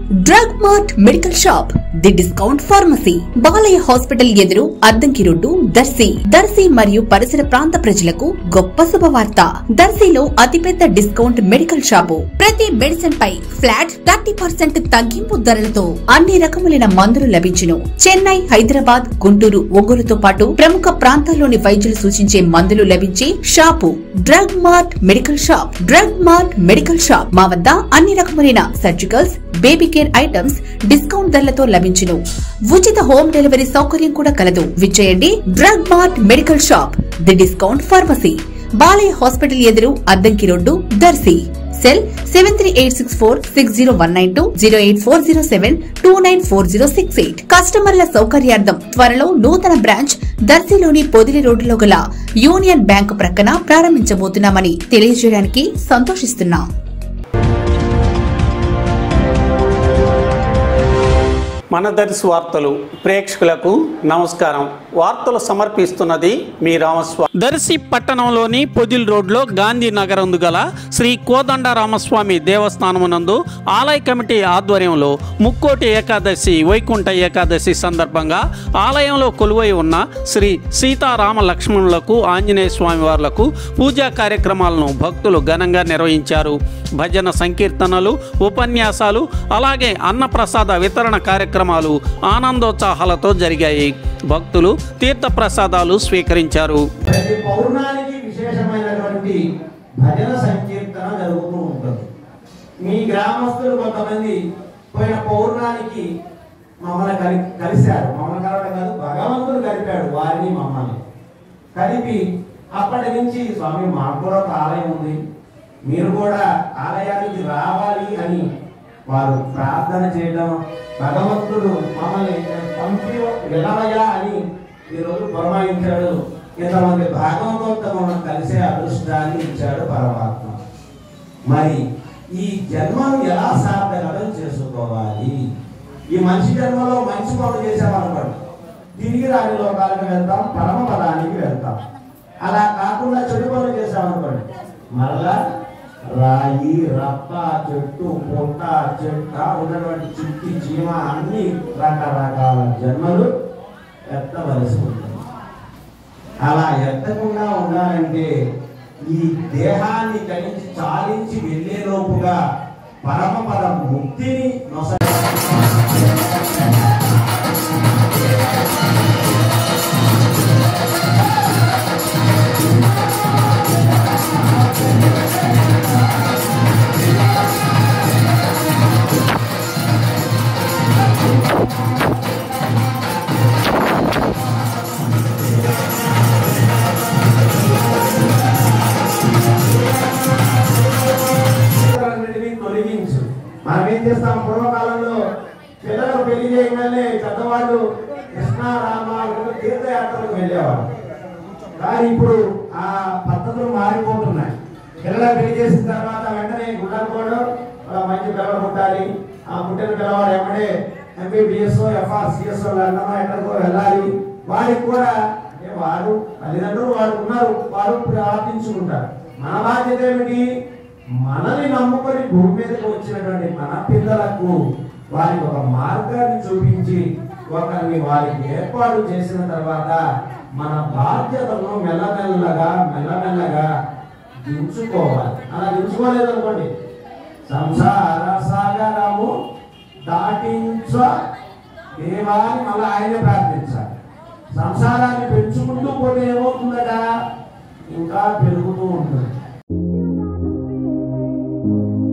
drug mart medical shop the discount pharmacy Balayya hospital ఎదురు Addanki road Darsi Darsi మరియు పరిసర ప్రాంత ప్రజలకు గొప్ప శుభవార్త దర్శిలో అతిపెద్ద డిస్కౌంట్ మెడికల్ షాపు ప్రతి మెడిసిన్ పై ఫ్లాట్ థర్టీ పర్సెంట్ తగ్గింపు ధరలతో అన్ని రకములైన మందులు లభించును చెన్నై హైదరాబాద్ గుంటూరు ఒంగోలుతో పాటు ప్రముఖ ప్రాంతాల్లోని వైద్యులు సూచించే మందులు లభించే shop drug mart medical shop drug mart medical shop మా వద్ద అన్ని రకములైన surgicals baby care items discount ధరలతో లభించును ఉచిత హోమ్ డెలివరీ సౌకర్యం కూడా కలదు విచ్చేయండి drug mart medical shop the discount pharmacy Balayya hospital ఎదురు Addanki road Darsi cell seven three eight six four six zero one nine two zero eight four zero seven two nine four zero six eight కస్టమర్ల సౌకర్యార్థం త్వరలో నూతన branch దర్శిలోని Podili రోడ్డులో గల union bank ప్రక్కన ప్రారంభించబోతున్నామని తెలియజేయడానికి సంతోషిస్తున్నాం మన దర్శి వార్తలు ప్రేక్షకులకు నమస్కారం వార్తలు సమర్పిస్తున్నది మీ రామస్వామి దర్శి పట్టణంలోని పొదిల్ రోడ్లో గాంధీ నగరం గల శ్రీ కోదండ రామస్వామి దేవస్థానమునందు ఆలయ కమిటీ ఆధ్వర్యంలో ముక్కోటి ఏకాదశి వైకుంఠ ఏకాదశి సందర్భంగా ఆలయంలో కొలువై ఉన్న శ్రీ సీతారామ లక్ష్మణులకు ఆంజనేయ స్వామి వార్లకు పూజా కార్యక్రమాలను భక్తులు ఘనంగా నిర్వహించారు భజన సంకీర్తనలు ఉపన్యాసాలు అలాగే అన్నప్రసాద వితరణ కార్యక్రమాలు ఆనందోత్సాహాలతో జరిగాయి భక్తులు తీర్థ ప్రసాదాలు స్వీకరించారు ప్రతి పౌర్ణానికి విశేషమైనటువంటి భజన సంకీర్తన జరుగుతూ ఉంటుంది మీ గ్రామస్తులు కొంతమంది పోయిన పౌర్ణానికి మమ్మల్ని కలి కలిశారు మమ్మల్ని కలవడం కాదు భగవంతుడు కలిపాడు వారిని మమ్మల్ని కలిపి అప్పటి నుంచి స్వామి మాకు కూడా ఒక ఆలయం ఉంది మీరు కూడా ఆలయానికి రావాలి అని వారు ప్రార్థన చేయడం భగవంతుడు మమ్మల్ని పంపి వినవయ్యా అని ఈరోజు పురమాయించాడు ఇంతమంది భాగవతంతో మనం కలిసే అదృష్టాన్ని ఇచ్చాడు పరమాత్మ మరి ఈ జన్మను ఎలా సార్థకతం చేసుకోవాలి ఈ మనిషి జన్మలో మంచి పనులు చేసామనుకోండి తిరిగి రాని లోకాలకు వెళ్తాం పరమ పదానికి వెళ్తాం అలా కాకుండా చెడు పనులు చేసామనుకోండి మరలా రాయి రప్ప చెట్టు పుట్ట చెట్ట ఉన్నటువంటి చిట్టి చీమ అన్ని రకరకాల జన్మలు ఎత్తవలసి ఉంటుంది అలా ఎత్తకుండా ఉండాలంటే ఈ దేహాన్ని కలిసి చాలించి వెళ్ళే లోపుగా పరమపద ముక్తిని నొస అన్నిటినీ తొలగించు మనం ఏం చేస్తాం పూర్వకాలంలో పిల్లలకు పెళ్లి చేయగానే పెద్దవాళ్ళు కృష్ణ రామ తీర్థయాత్రలకు వెళ్ళేవారు కానీ ఇప్పుడు ఆ పద్ధతులు మారిపోతున్నాయి పిల్లలకు పెళ్లి చేసిన తర్వాత వెంటనే గుడ్డనుకోవడం వాళ్ళ మంచి పిల్లలు పుట్టాలి ఆ పుట్టిన పిల్లవాడు ఎక్కడే ఎంబీబీఎస్ ఎఫ్ఆర్సిఎస్ లండన్ ఎక్కడికో వెళ్ళాలి వారికి కూడా అంటే వారు తల్లిదండ్రులు వారు ఉన్నారు వారు ప్రార్థించుకుంటారు మన బాధ్యత ఏమిటి మనల్ని నమ్ముకొని భూమి మీదకి వచ్చినటువంటి మన పిల్లలకు వారికి ఒక మార్గాన్ని చూపించి ఒకరిని వారికి ఏర్పాటు చేసిన తర్వాత మన బాధ్యతను మెల్లమెల్లగా మెల్లమెల్లగా దించుకోవాలి అలా దించుకోలేదు అనుకోండి సంసార సాగరము దాటించ దేవాన్ని మళ్ళీ ఆయనే ప్రార్థించాలి సంసారాన్ని పెంచుకుంటూ పోతే ఏమవుతుందట ఇంకా పెరుగుతూ ఉంటుంది